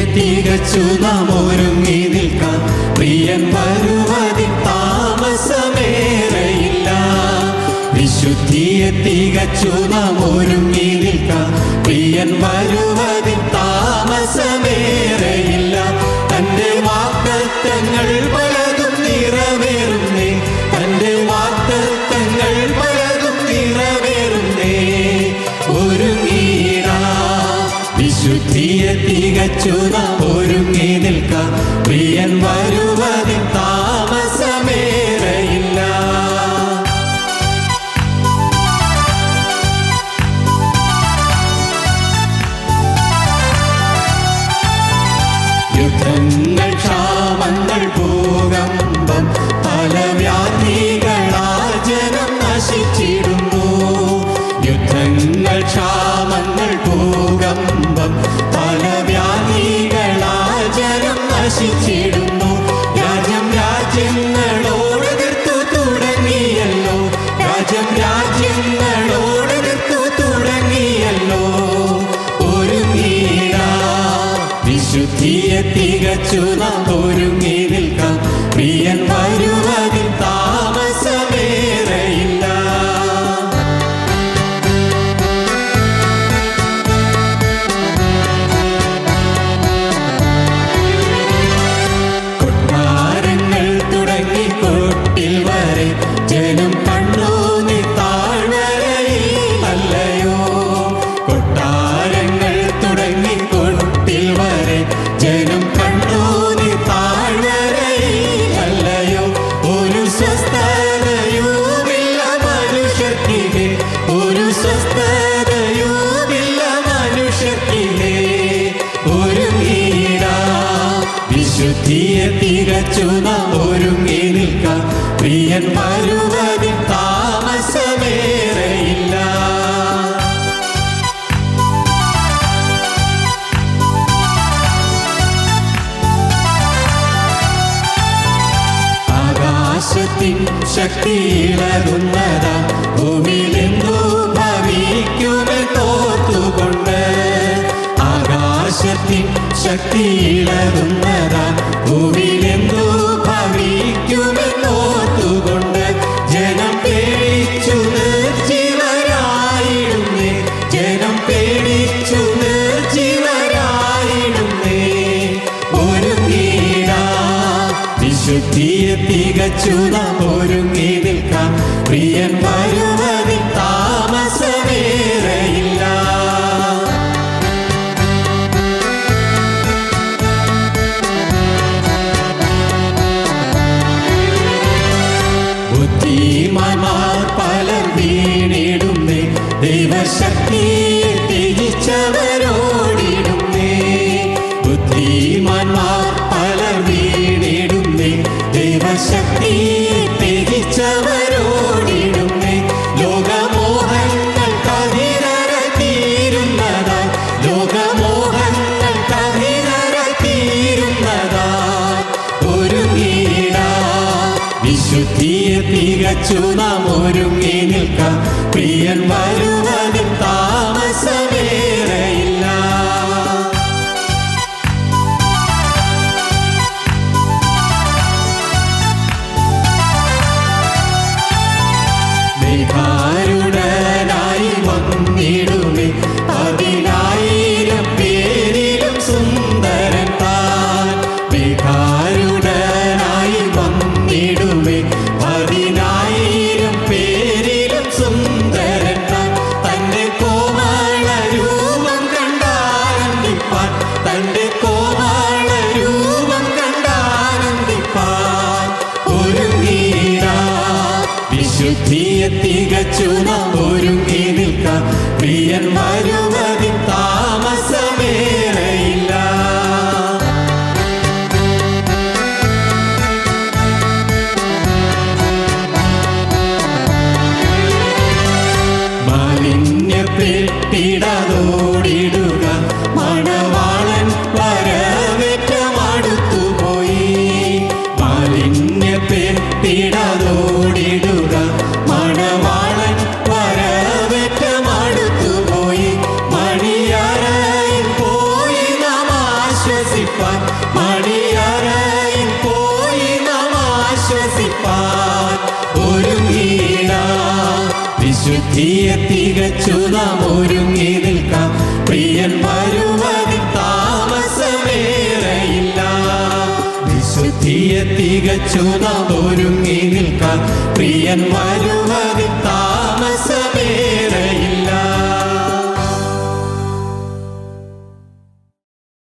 തികച്ചു നാം ഒരുങ്ങി നിൽക്കാം പ്രിയൻ വരുവതിൻ താമസമേറെയില്ല വിശുദ്ധിയെ തികച്ചു നാം ഒരുങ്ങി നിൽക്കാം പ്രിയൻ വരുവതിൻ താമസമേറെയില്ല തന്റെ വാക്തത്വങ്ങൾ പലതും നിറവേറുന്നേ തന്റെ വാക്തത്വങ്ങൾ പലതും നിറവേറുന്നേ ഒരുങ്ങിയിടാ വിശുദ്ധിയെ തികച്ചു നാം ഒരുങ്ങി നിൽക്കാം പ്രിയൻ വരുവതിൻ താമസമേറെയില്ല യുദ്ധങ്ങൾ ക്ഷാമങ്ങൾ ഭൂകമ്പം പല വ്യാധികളാൽ ജനം നശിച്ചിടുന്നു യുദ്ധങ്ങൾ ക്ഷാമങ്ങൾ ഭൂകമ്പം പല വ്യാധികളാൽ ജനം നശിച്ചിടുന്നു രാജ്യം രാജ്യങ്ങളോട് എതിർത്തു തുടങ്ങിയല്ലോ രാജ്യം രാജ്യങ്ങളോട് എതിർത്തു തുടങ്ങിയല്ലോ ഒരുങ്ങിയിടാ വിശുദ്ധിയെ തികച്ചു നാം ഒരുങ്ങി നിൽക്കാം പ്രിയൻ വരുവതിൽ താമസമേറെയില്ല കൊട്ടാരങ്ങൾ തുടങ്ങി കൊട്ടിൽ വരെ ജനം കണ്ണു നീ താഴ്വരയിൽ അല്ലയോ കൊട്ടാരങ്ങൾ തുടങ്ങി കൊട്ടിൽ വരെ ജനം കണ്ണു നീ താഴ്വരയിൽ അല്ലയോ ഒരു സ്വസ്ഥതയുമില്ല മനുഷ്യർക്കിടെ ഒരു സ്വസ്ഥതയുമില്ല മനുഷ്യർക്കിടെ ഒരുങ്ങിയിടാ വിശുദ്ധിയെ തികച്ചു നാം ഒരുങ്ങി നിൽക്കാം പ്രിയൻ വരുവതിൻ താമസമേറെയില്ല ആകാശത്തിൻ ശക്തിയിളകുന്നതാ ഭൂമിയിലെന്തോ ഭവിക്കുമെന്നോർത്തുകൊണ്ട് ആകാശത്തിൻ ശക്തിയിളകുന്നതാ ഭൂമിയിലെന്തോ ഭവിക്കുമെന്നോർത്തുകൊണ്ട് ജനം പേടിച്ചു നിർജീവരായിടുന്നേ ജനം പേടിച്ചു നിർജീവരായിടുന്നേ ഒരുങ്ങിയിടാ വിശുദ്ധിയെ തികച്ചു നാം ഒരുങ്ങി നിൽക്കാം പ്രിയൻ വരുവതിൻ താമസമേറെയില്ല ബുദ്ധിമാന്മാർ പലർ വീണിടുന്നേ ദൈവശക്തിയെ ത്യജിച്ചവരോടിടുന്നേ ബുദ്ധിമാന്മാർ പലർ വീണിടുന്നേ ദൈവശക്തിയെ ത്യജിച്ചവരോടിടുന്നേ ലോകമോഹങ്ങൾ കതിരറ തീരുന്നതാ ലോകമോഹങ്ങൾ കതിരറ തീരുന്നതാ ഒരുങ്ങിയിടാ വിശുദ്ധിയെ തികച്ചു നാം ഒരുങ്ങി നിൽക്കാം പ്രിയൻ വരുവതിൻ താമസമേറെയില്ല ദൈവാരുടനായി വന്നിടുമേ പതിനായിരം പേരിലും സുന്ദരൻ താൻ വികാരുടനായി വന്നിടുമേ പതിനായിരം പേരിലും സുന്ദരൻ താൻ തന്റെ കോമള രൂപം കണ്ടാനന്ദിപ്പാൻ തന്റെ കോമള രൂപം കണ്ടാനന്ദിപ്പാൻ ഒരുങ്ങിയിടാ വിശുദ്ധിയെ തികച്ചു നാം ഒരുങ്ങി നിൽക്കാം പ്രിയൻ വരുവതിൻ താമസമേറെയില്ല മാലിന്യപ്പെട്ടിടതോടിടുക മണവാളൻ വരവേറ്റമടുത്തുപോയി മാലിന്യപ്പെട്ടിടതോടിടുക മണവാളൻ വരവേറ്റമടുത്തുപോയി വിശുദ്ധിയെ തികച്ചു നാം ഒരുങ്ങി നിൽക്കാം പ്രിയൻ വരുവതിൽ താമസമേറെയില്ല വിശുദ്ധിയെ തികച്ചു നാം ഒരുങ്ങി നിൽക്കാം പ്രിയൻ വരുവതിൽ താമസമേറെയില്ല